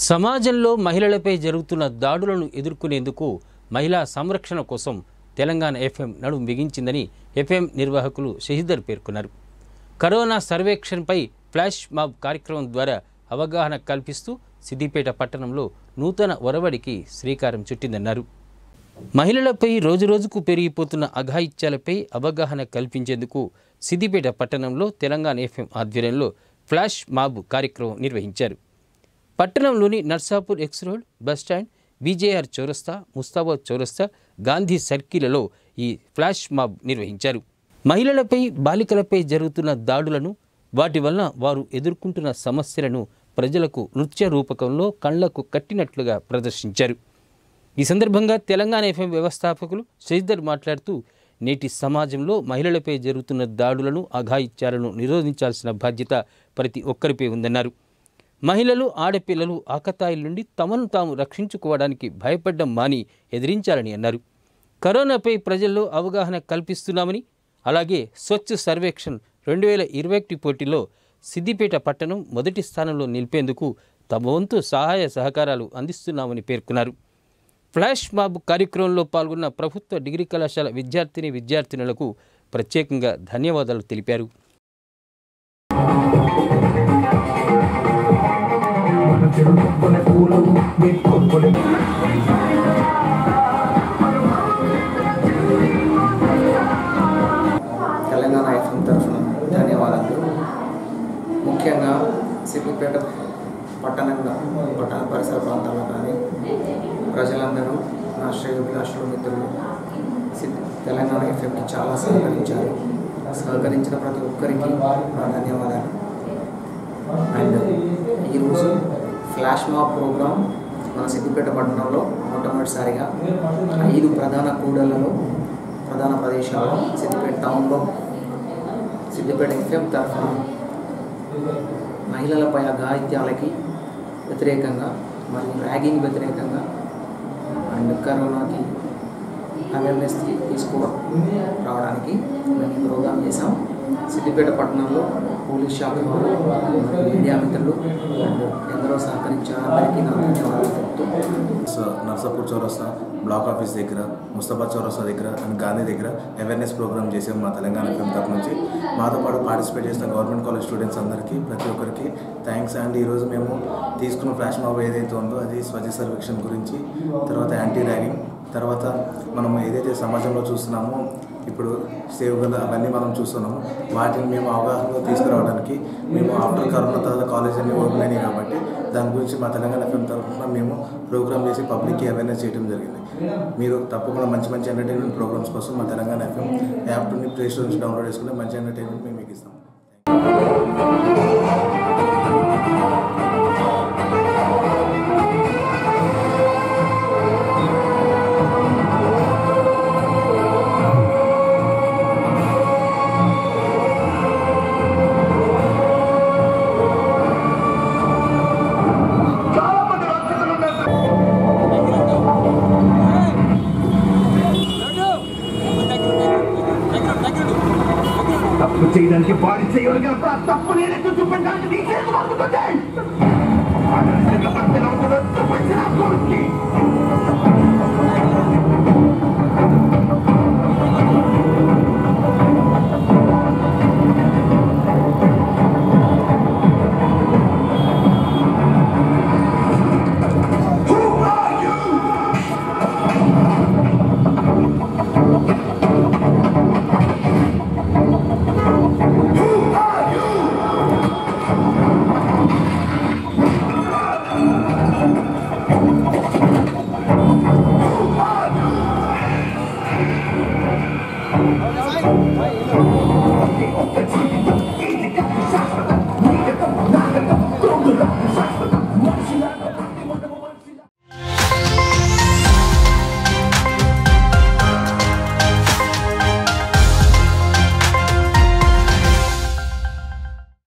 సమాజంలో మహిళలపై జరుగుతున్న దాడులను ఎదుర్కొనేందుకు మహిళా సంరక్షణ కోసం తెలంగాణ ఎఫ్ఎం నడుం బిగించిందని ఎఫ్ఎం నిర్వాహకులు షహీదర్ పేర్కొన్నారు కరోనా సర్వేక్షణపై ఫ్లాష్ మాబ్ కార్యక్రమం ద్వారా అవగాహన కల్పిస్తూ సిద్దిపేట పట్టణంలో నూతన ఒరవడికి శ్రీకారం చుట్టిందన్నారు మహిళలపై రోజురోజుకు పెరిగిపోతున్న అఘాయిత్యాలపై అవగాహన కల్పించేందుకు సిద్దిపేట పట్టణంలో తెలంగాణ ఎఫ్ఎం ఆధ్వర్యంలో ఫ్లాష్ మాబ్ కార్యక్రమం నిర్వహించారు పట్టణంలోని Narsapur X road bus stand BJR చౌరస్తా ముస్తాబాద్ చౌరస్తా గాంధీ సర్కిళ్లలో ఈ ఫ్లాష్ మాబ్ నిర్వహించారు మహిళలపై బాలికలపై జరుగుతున్న దాడులను వాటి వలన వారు ఎదుర్కొంటున్న సమస్యలను ప్రజలకు నృత్య రూపకంలో కళ్లకు కట్టినట్లుగా ప్రదర్శించారు ఈ సందర్భంగా తెలంగాణ ఎఫ్ఎం వ్యవస్థాపకులు శ్రీధర్ మాట్లాడుతూ నేటి సమాజంలో మహిళలపై జరుగుతున్న దాడులను అఘాయిత్యాలను నిరోధించాల్సిన బాధ్యత ప్రతి ఒక్కరిపై ఉందన్నారు మహిళలు ఆడపిల్లలు ఆకతాయిల నుండి తమను తాము రక్షించుకోవడానికి భయపడ్డం మాని ఎదిరించాలని అన్నారు కరోనాపై ప్రజల్లో అవగాహన కల్పిస్తున్నామని అలాగే స్వచ్ఛ సర్వేక్షణ్ రెండు వేల ఇరవై ఒకటి పోటీలో సిద్దిపేట పట్టణం మొదటి స్థానంలో నిలిపేందుకు తమ వంతు సహాయ సహకారాలు అందిస్తున్నామని పేర్కొన్నారు ఫ్లాష్ మాబ్ కార్యక్రమంలో పాల్గొన్న ప్రభుత్వ డిగ్రీ కళాశాల విద్యార్థిని విద్యార్థినులకు ప్రత్యేకంగా ధన్యవాదాలు తెలిపారు చెరుకునే పూలు కొనుక్కొని తెలంగాణ ఎఫ్ఎం తరఫున ధన్యవాదాలు ముఖ్యంగా సిద్దిపేట పట్టణంగా పట్టణ పరిసర ప్రాంతాల్లో కానీ ప్రజలందరూ నా శ్రేయోభిలాషులు మిత్రులు సిద్ధి తెలంగాణ ఎఫ్ఎంకి చాలా సహకరించారు సహకరించిన ప్రతి ఒక్కరికి నా ధన్యవాదాలు అండ్ ఈరోజు ఫ్లాష్ మాప్ ప్రోగ్రామ్ మన సిద్దిపేట పట్టణంలో మొట్టమొదటిసారిగా ఐదు ప్రధాన కూడళ్లలో ప్రధాన ప్రదేశాల్లో సిద్దిపేట టౌన్లో సిద్దిపేట ఎఫ్ఎం తరఫున మహిళలపై అఘాయిత్యాలకి వ్యతిరేకంగా మరియు ర్యాగింగ్ వ్యతిరేకంగా అండ్ కరోనాకి అవేర్నెస్ తీసుకు రావడానికి మేము ఈ ప్రోగ్రామ్ చేసాం సిద్దిపేట పట్టణంలో పోలీస్ శాఖ వారు మీడియా మిత్రులు అండ్ ఎందరో సహకరించారు అందరికీ నా ధన్యవాదాలు చెప్తూ స- నర్సాపూర్ చౌరస్తా బ్లాక్ ఆఫీస్ దగ్గర ముస్తాబాద్ చౌరస్తా దగ్గర అండ్ గాంధీ దగ్గర అవేర్నెస్ ప్రోగ్రామ్ చేసాం మా తెలంగాణ ఫిల్మ్ తరఫు నుంచి మాతో పాటు పార్టిసిపేట్ చేసిన గవర్నమెంట్ కాలేజ్ స్టూడెంట్స్ అందరికీ ప్రతి ఒక్కరికి థ్యాంక్స్ అండ్ ఈరోజు మేము తీసుకున్న ఫ్లాష్ మాబ్ ఏదైతే ఉందో అది స్వచ్ఛ సర్వేక్షణ గురించి తర్వాత యాంటీ ర్యాగింగ్ తర్వాత మనం ఏదైతే సమాజంలో చూస్తున్నామో ఇప్పుడు సేవగల అవన్నీ మనం చూస్తున్నాము వాటిని మేము అవగాహనలో తీసుకురావడానికి మేము ఆఫ్టర్ కరోనా తర్వాత కాలేజ్ అన్ని ఓపెన్ అయినాయి కాబట్టి దాని గురించి మా తెలంగాణ ఎఫ్ఎం తరఫున మేము ప్రోగ్రామ్ చేసి పబ్లిక్కి అవేర్నెస్ చేయడం జరిగింది మీరు తప్పకుండా మంచి మంచి ఎంటర్టైన్మెంట్ ప్రోగ్రామ్స్ కోసం మా తెలంగాణ ఎఫ్ఎం యాప్ నుండి ప్లే స్టోర్ నుంచి డౌన్లోడ్ చేసుకుంటే మంచి ఎంటర్టైన్మెంట్ మేము మీకు ఇస్తాం తప్పు చేయడానికి వాడి చేయడు కనుక తప్పు నేనెత్తు చూపించడానికి నీకేం వస్తుంది ఆదర్శంగా పడితే నవ్వుతుందో చూపించిన కొడుక్కి